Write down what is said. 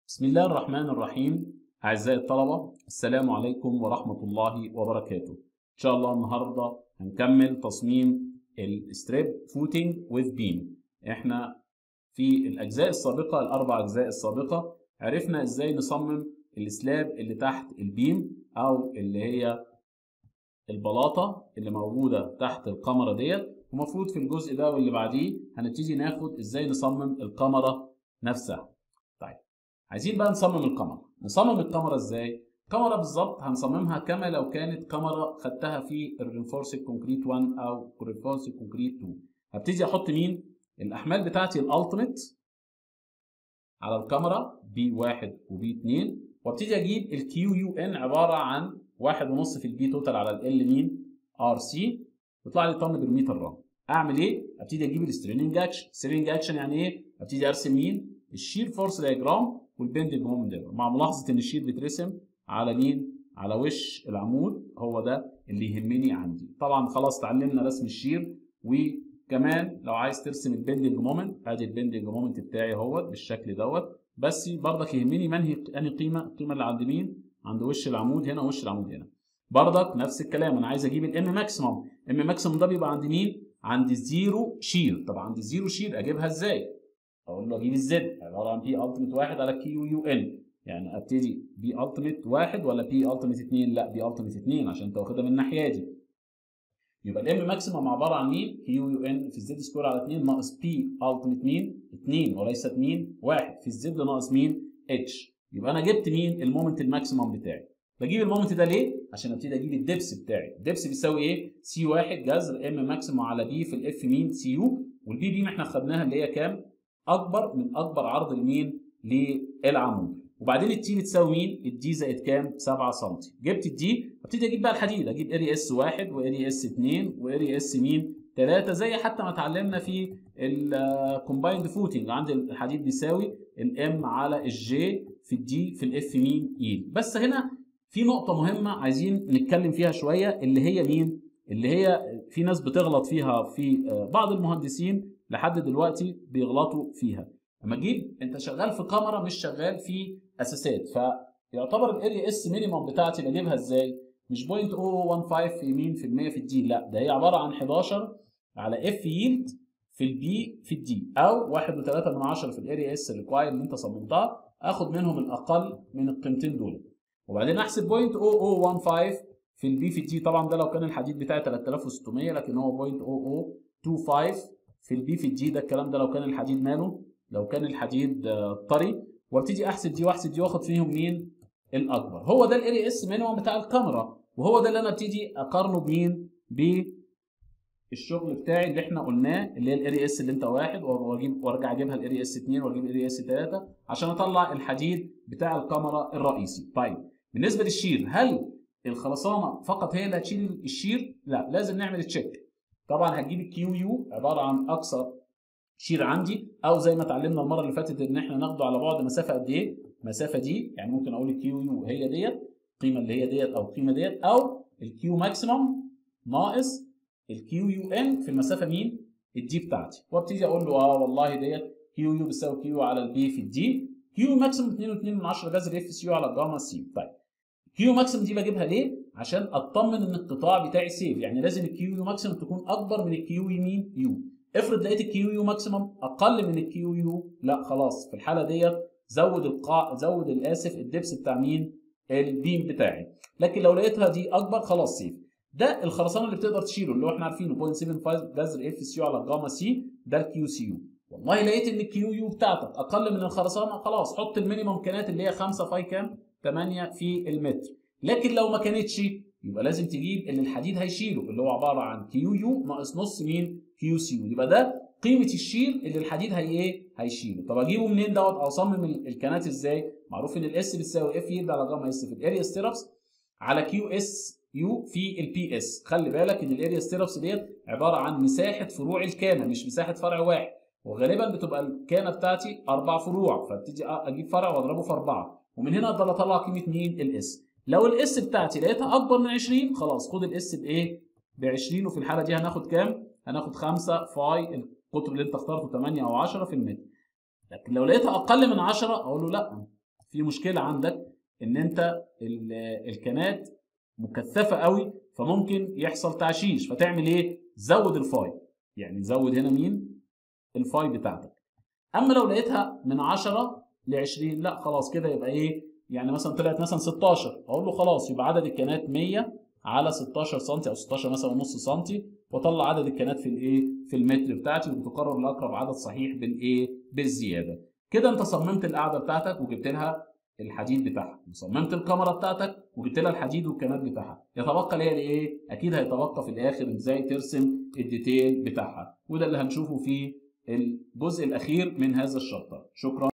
بسم الله الرحمن الرحيم أعزائي الطلبة السلام عليكم ورحمة الله وبركاته إن شاء الله النهاردة هنكمل تصميم الستريب فوتنج وذ بيم إحنا في الأجزاء السابقة الأربع أجزاء السابقة عرفنا إزاي نصمم السلاب اللي تحت البيم أو اللي هي البلاطة اللي موجودة تحت الكاميرا ديت ومفروض في الجزء ده واللي بعديه هنبتدي ناخد إزاي نصمم الكاميرا نفسها طيب عايزين بقى نصمم الكاميرا نصمم الكاميرا ازاي الكاميرا بالظبط هنصممها كما لو كانت كاميرا خدتها في الرينفورس كونكريت 1 او رينفورس كونكريت 2 هبتدي احط مين الاحمال بتاعتي الالتيميت على الكاميرا بي 1 وبي 2 وابتدي اجيب الكيو يو ان عباره عن واحد ونص في البي توتال على ال مين ار سي يطلع لي طن بالمتر رام اعمل ايه ابتدي اجيب الستريننج اكشن ستريننج اكشن يعني ايه ابتدي ارسم مين الشير فورس دايجرام والبندنج مومنت دايجرام مع ملاحظه ان الشير بيترسم على مين على وش العمود هو ده اللي يهمني عندي طبعا خلاص اتعلمنا رسم الشير وكمان لو عايز ترسم البندنج مومنت ادي البندنج مومنت بتاعي اهوت بالشكل دوت بس برضك يهمني منهي انهي قيمه القيمه اللي عند مين عند وش العمود هنا ووش العمود هنا برضك نفس الكلام انا عايز اجيب الام ماكسيمم ام ماكسيمم ده بيبقى عند مين عند الزيرو شير طب عند الزيرو شير اجيبها ازاي اقول له اجيب الزد عباره عن بي التيميت واحد على كيو يو ان يعني ابتدي بي التيميت واحد ولا بي التيميت اثنين لا بي التيميت اثنين عشان انت واخدها من الناحيه دي يبقى الام ماكسيمم عباره عن مين كيو يو ان في الزد سكوير على 2 ناقص بي التيميت مين 2 وليست مين 1 في الزد ناقص مين اتش يبقى انا جبت مين المومنت الماكسيمم بتاعي بجيب المومنت ده ليه عشان ابتدي اجيب الدبس بتاعي الدبس بيساوي ايه سي 1 جذر ام ماكسيمم على بي في الاف مين سي يو والبي بي احنا خدناها اللي هي كام اكبر من اكبر عرض لمين للعمود وبعدين التي بتساوي مين الدي زائد كام 7 سم جبت الدي ابتدي اجيب بقى الحديد اجيب اري اس 1 واري اس 2 واري اس مين 3 زي حتى ما اتعلمنا في الكومبايند فوتنج عند الحديد بيساوي الام على الجي في الدي في الاف مين اي بس هنا في نقطه مهمه عايزين نتكلم فيها شويه اللي هي مين اللي هي في ناس بتغلط فيها في بعض المهندسين لحد دلوقتي بيغلطوا فيها لما تجيب انت شغال في كاميرا مش شغال في اساسات فيعتبر الاريا اس مينيمم بتاعتي بجيبها ازاي مش 0.015 في يمين في المية في الدي لا ده هي عباره عن 11 على اف ييلد في البي في الدي او 1.3 من 10 في الاريا اس ريكواير اللي انت صممتها اخد منهم الاقل من القيمتين دول وبعدين احسب 0.0015 في البي في الدي طبعا ده لو كان الحديد بتاعي 3600 لكن هو 0.0025 في البي في الدي ده الكلام ده لو كان الحديد ماله لو كان الحديد طري وابتدي احسب دي واحسب دي واخد فيهم مين الاكبر هو ده الاري اس مينيمم بتاع الكاميرا وهو ده اللي انا ابتدي اقارنه بمين بالشغل بتاعي اللي احنا قلناه اللي هي الاري اس اللي انت واحد واجيب وارجع اجيبها الاري اس 2 واجيب الاري اس 3 عشان اطلع الحديد بتاع الكاميرا الرئيسي طيب بالنسبه للشير هل الخرسانه فقط هي اللي هتشيل الشير لا لازم نعمل تشيك طبعا هتجيب الكيو يو عباره عن اقصى شير عندي او زي ما اتعلمنا المره اللي فاتت ان احنا ناخده على بعد مسافه قد ايه المسافه دي يعني ممكن اقول الكيو يو هي ديت القيمه اللي هي ديت او القيمه ديت او الكيو ماكسيمم ناقص الكيو يو ان في المسافه مين الدي بتاعتي وابتدي اقول له اه والله ديت كيو يو بتساوي كيو على البي في الدي كيو ماكسيمم 2.2 من 10 جذر اف سي يو على الجاما سي طيب كيو ماكسيمم دي بجيبها ليه عشان اطمن ان القطاع بتاعي سيف يعني لازم الكيو يو ماكسيمم تكون اكبر من الكيو يمين يو افرض لقيت الكيو يو ماكسيمم اقل من الكيو يو لا خلاص في الحاله ديت زود القاع زود الاسف الدبس بتاع مين البيم بتاعي لكن لو لقيتها دي اكبر خلاص سيف ده الخرسانه اللي بتقدر تشيله اللي هو احنا عارفينه 0.75 جذر اف سي يو على الجاما سي ده الكيو سي يو والله لقيت ان الكيو يو بتاعتك اقل من الخرسانه خلاص حط المينيمم كانت اللي هي 5 فاي كام 8 في المتر لكن لو ما كانتش يبقى لازم تجيب اللي الحديد هيشيله اللي هو عباره عن كيو يو ناقص نص مين كيو سي يو يبقى ده قيمه الشيل اللي الحديد هي ايه هيشيله طب اجيبه منين دوت او اصمم الكانات ازاي معروف ان الاس بتساوي اف يلد على جاما اس في الاريا ستيربس على كيو اس يو في البي اس خلي بالك ان الاريا ستيربس ديت عباره عن مساحه فروع الكانه مش مساحه فرع واحد وغالبا بتبقى الكانه بتاعتي اربع فروع فابتدي اجيب فرع واضربه في اربعه ومن هنا اقدر اطلع قيمه مين الاس لو الاس بتاعتي لقيتها اكبر من 20 خلاص خد الاس بايه ب 20 وفي الحاله دي هناخد كام هناخد 5 فاي القطر اللي انت اخترته 8 او 10 في المتر لكن لو لقيتها اقل من 10 اقول له لا في مشكله عندك ان انت الكانات مكثفه قوي فممكن يحصل تعشيش فتعمل ايه زود الفاي يعني زود هنا مين الفاي بتاعتك اما لو لقيتها من 10 ل 20 لا خلاص كده يبقى ايه يعني مثلا طلعت مثلا 16 اقول له خلاص يبقى عدد الكانات 100 على 16 سم او 16 مثلا ونص سم واطلع عدد الكانات في الايه في المتر بتاعتي وتقرر لاقرب عدد صحيح بالايه بالزياده كده انت صممت القاعده بتاعتك وجبت لها الحديد بتاعها وصممت الكاميرا بتاعتك وجبت لها الحديد والكاميرات بتاعها يتبقى ليها الايه اكيد هيتبقى في الاخر ازاي ترسم الديتيل بتاعها وده اللي هنشوفه في الجزء الاخير من هذا الشابتر شكرا